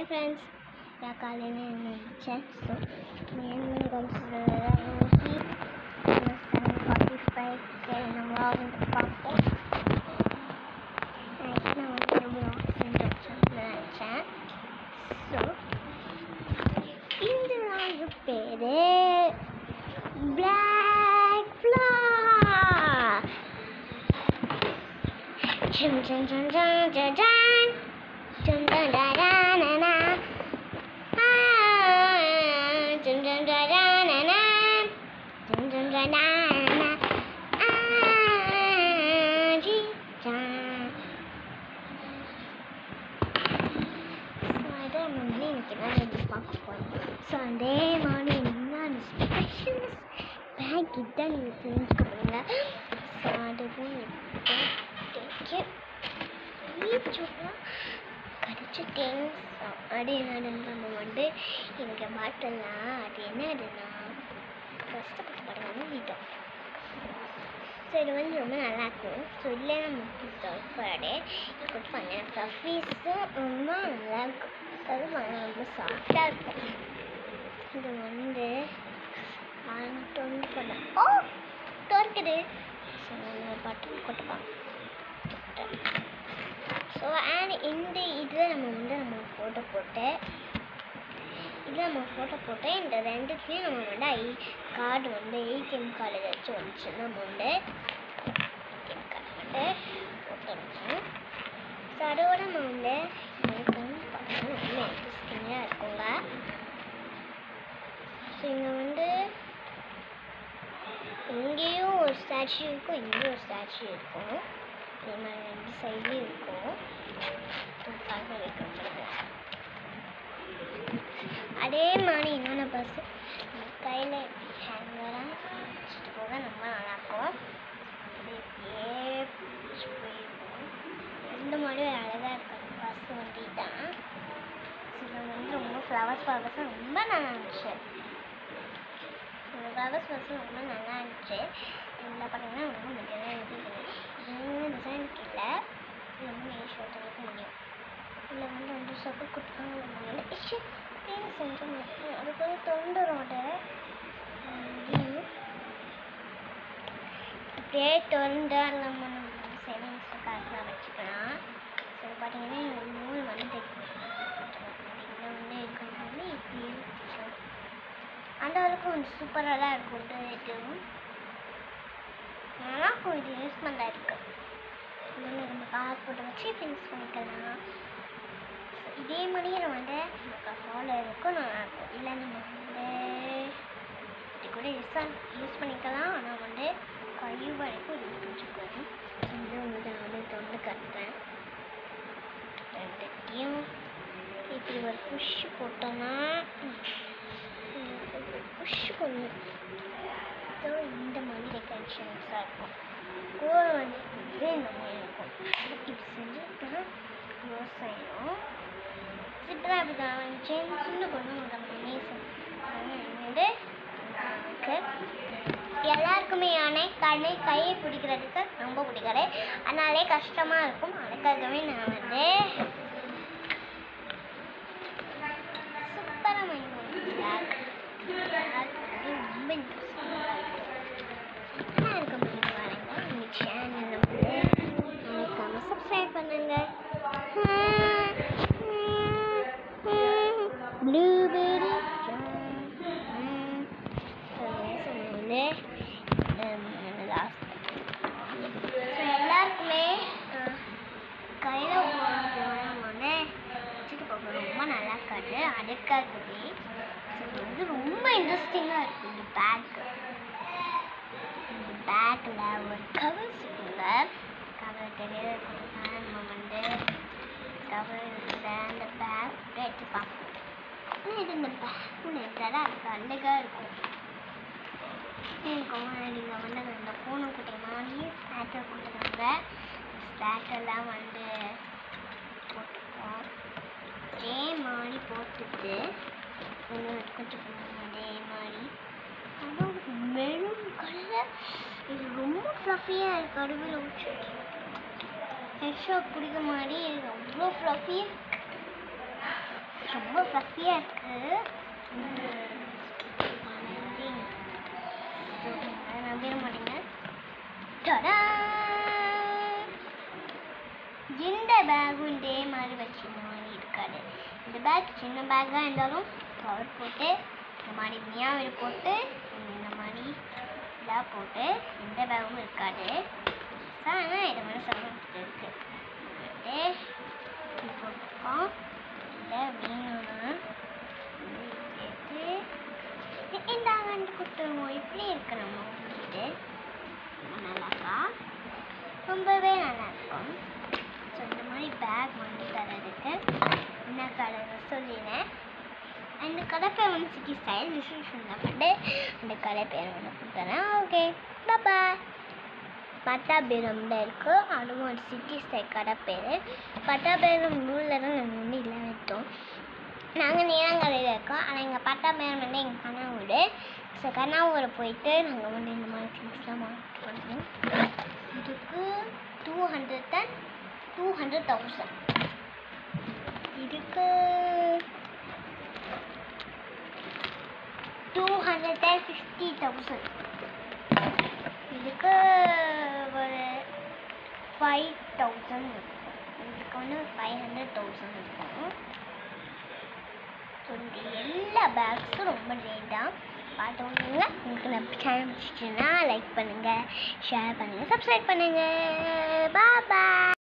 Hi friends நான் காலையில் நினச்சேன் ஸோ மெயின் செவன் ஃபார்ட்டி ஃபைவ்க்கு நம்ம வந்து பார்ப்போம் நைட் நான் வந்து vlog செஞ்சு வச்சேன் நினச்சேன் ஸோ இந்த vlog பேர் பிளாக் ஃப்ளா Chum chum chum chum chum chum. Chum chum da da na na. Ah, chum chum da da na na. Chum chum da da na na. Ah, ji cha. So அதே மாதிரி இன்னைக்கு நான் இது பார்க்க போகிறேன் so அதே மாதிரி என்ன ஸ்பெஷல் பேக் இதான் நீங்கள் தெரிஞ்சுக்க போகிறீங்க ஸோ அதுவும் இப்போ கடிச்சிட்டேன் ஸோ அது என்னது நம்ம வந்து எனக்கு பாட்டெல்லாம் அது என்னதுன்னா கஷ்டப்பட்டு படம் வீட்டோம் ஸோ இது வந்து ரொம்ப நல்லாயிருக்கும் ஸோ இல்லை நம்ம சாப்பாடு கொடுப்பாங்க ஃப்ளஃபீஸும் ரொம்ப நல்லாயிருக்கும் அது ரொம்ப சாஃப்டாக இருக்கும் இது வந்து தொண்டு பண்ண ஓ தோற்குது ஸோ நம்ம பட்டன் கொட்டுப்பாங்க ஸோ அண்ட் இந்த இதில் நம்ம வந்து நம்ம ஃபோட்டோ போட்டு இதில் நம்ம ஃபோட்டோ போட்டு இந்த ரெண்டுத்துலேயும் நம்ம வந்து ஐ கார்டு வந்து ஏடிஎம் கார்டு ஏதாச்சும் வந்துச்சு நம்ம வந்து ஏடிஎம் கார்டு வந்து போட்டுருக்கோம் ஸோ அதோட நம்ம வந்து எனக்கு வந்து பார்த்தீங்கன்னா ரொம்ப இன்ட்ரெஸ்டிங்காக இருக்குங்க ஸோ இங்கே வந்து இங்கேயும் ஒரு ஸ்டாச்சு இருக்கும் இங்கேயும் ஒரு ஸ்டாச்சு இருக்கும் அதே மாதிரி ரெண்டு சைட்லேயும் இருக்கும் அதுக்காக வைக்கப்படுது அதே மாதிரி இன்னொன்று பஸ் கையில் ஹேங்கராக வச்சுட்டு போக ரொம்ப நல்லாயிருக்கும் அது இப்படியே பிடிச்சி போயிருக்கும் இந்த மாதிரி அழகாக இருக்கும் பஸ் வண்டி தான் சில வந்து ரொம்ப ஃப்ளவர்ஸ் ஃப்ளவர்ஸும் ரொம்ப நல்லா இருந்துச்சு இந்த ஃப்ளவர்ஸ் ஃப்ளவர்ஸும் ரொம்ப நல்லா இருந்துச்சு இதில் பார்த்தீங்கன்னா ரொம்ப மெட்டீரியல் இருக்குது இந்த டிசைனுக்கு இல்லை இது வந்து மீஷோ ஒருத்தவங்களுக்கு முடியும் இதில் வந்து வந்து சொக்கு கொடுத்தாங்க நம்ம வந்து இஷ்யூ பேர் செஞ்சு முடியும் அது போய் தொண்டரோட இப்படியே தொண்டு அதில் நம்ம சேவிங்ஸ் காசுலாம் வச்சுக்கலாம் ஸோ பார்த்தீங்கன்னா இந்த நூல் வந்து தைக்கணும் இதில் வந்து இருக்கிறது வந்து இப்படியே வச்சுக்கலாம் அந்த அளவுக்கு கொஞ்சம் சூப்பராக தான் இருக்கும் இதுவும் நல்லாயிருக்கும் இது யூஸ் பண்ண இருக்கு இது வந்து நம்ம காசு போட்டு வச்சு ஃபினிஷ் பண்ணிக்கலாம் So, இதே மாதிரியே நம்ம வந்து நமக்கு ஃபாலோ இருக்கும் நல்லாயிருக்கும் இல்லை நம்ம வந்து இது கூட யூஸ் யூஸ் பண்ணிக்கலாம் ஆனால் வந்து கை வரைக்கும் இது பிடிச்சிக்கணும் இது வந்து நான் வந்து தொண்டு கட்டுறேன் ரெண்டுத்தையும் இப்படி ஒரு புஷ் போட்டோன்னா புஷ் பண்ணும் ஸோ இந்த மாதிரி டெக்கரேஷன்ஸாக இருக்கும் கோல் வந்து இந்த மாதிரி இருக்கும் இப்படி செஞ்சுட்டா விவசாயம் சிப்பில் அப்படி தான் சின்ன சின்ன பொண்ணு கம்பெனி வந்து எல்லாருக்குமே யானை கண்ணை கையை பிடிக்கிறதுக்கு ரொம்ப பிடிக்காது அதனாலே கஷ்டமாக இருக்கும் அதுக்காகவே நான் வந்து சூப்பராக மைண்ட் ரொம்ப இன்ட்ரெஸ்டிங்காக இருக்கும் பாருங்க இந்த சேனல் வந்து மறக்காம சப்ஸ்கிரைப் பண்ணுங்க ப்ளூபெரி வந்து லாஸ்ட் எல்லாருக்குமே கையில் போகிறோம் வந்து வச்சுட்டு போக ரொம்ப நல்லா இருக்காது அதுக்காகவே ஸோ இது வந்து ரொம்ப இன்ட்ரெஸ்டிங்காக இருக்குது இந்த பேக்கு இந்த பேக்கில் ஒரு கவர் இருக்குங்க கவர் தெரியல நம்ம வந்து கவர் இருக்கிற அந்த பேக் எடுத்து பார்ப்போம் ஆனால் இது இந்த பேக் எடுத்தால் அதுக்கு அழகாக இருக்கும் இருக்கும் நீங்கள் வந்து இந்த பூனைக்குட்டி மாதிரி ஸ்டாட்டர் கொடுத்துருக்காங்க ஸ்டாட்டர்லாம் வந்து போட்டுப்போம் அதே மாதிரி போட்டுட்டு இன்னும் கொஞ்சம் அதே மாதிரி அதுவும் மெரூன் கலர் இது ரொம்ப ஃப்ளஃபியாக இருக்குது அடுவில் வச்சு ஹெட் ஷாப் பிடிக்க மாதிரி இது அவ்வளோ ஃப்ளஃபியாக ரொம்ப ஃப்ளஃபியாக இருக்குது நம்பிட மாட்டேங்க டடா! இந்த பேக்கும் இதே மாதிரி வச்சு மாதிரி இருக்காது இந்த பேக் சின்ன பேக்காக இருந்தாலும் கவர் போட்டு இந்த மாதிரி மியாவில் போட்டு இந்த மாதிரி இதாக போட்டு எந்த பேக்கும் இருக்காது ஆனால் இது மாதிரி சொல்ல இருக்கு போட்டு இது போட்டுருக்கோம் இல்லை வேணும்னா இது எடுத்து இந்தாங்கன்னு கொடுத்துருவோம் இப்படி இருக்கு நம்ம இது நல்லாக்கா ரொம்பவே நல்லா இருக்கும் ஸோ இந்த மாதிரி பேக் வாங்கி தரதுக்கு என்ன கலர் சொல்லினேன் அந்த கடை பேர் வந்து சிட்டி ஸ்டைல் டிஸ்கிரிப்ஷனில் பண்ணி அந்த கடை பேர் வந்து கொடுத்துறேன் ஓகே பாப்பா பட்டாபீரம்ல இருக்கு அதுவும் ஒரு சிட்டி ஸ்டைல் கடை பேர் பட்டாபீரம் நூலில் தான் நாங்கள் வந்து இல்லை வைத்தோம் நாங்கள் நேரங்கரையில் இருக்கோம் ஆனால் எங்கள் பட்டாபீரம் வந்து எங்கள் கண்ணா வீடு ஸோ கண்ணா ஊரை போயிட்டு நாங்கள் வந்து இந்த மாதிரி திங்ஸ்லாம் வாங்கிட்டு வந்தோம் இதுக்கு two hundred and two hundred thousand இதுக்கு two hundred and fifty thousand இதுக்கு ஒரு ஃபைவ் தௌசண்ட் இருக்கும் இதுக்கு வந்து ஃபைவ் ஹண்ட்ரட் தௌசண்ட் இருக்கும் ஸோ இந்த எல்லா பேக்ஸும் ரொம்ப ரேட் தான் பார்த்தவங்க உங்களுக்கு நம்ம சேனல் பிடிச்சிச்சுன்னா லைக் பண்ணுங்கள் ஷேர் பண்ணுங்கள் சப்ஸ்கிரைப் பண்ணுங்கள் பாய்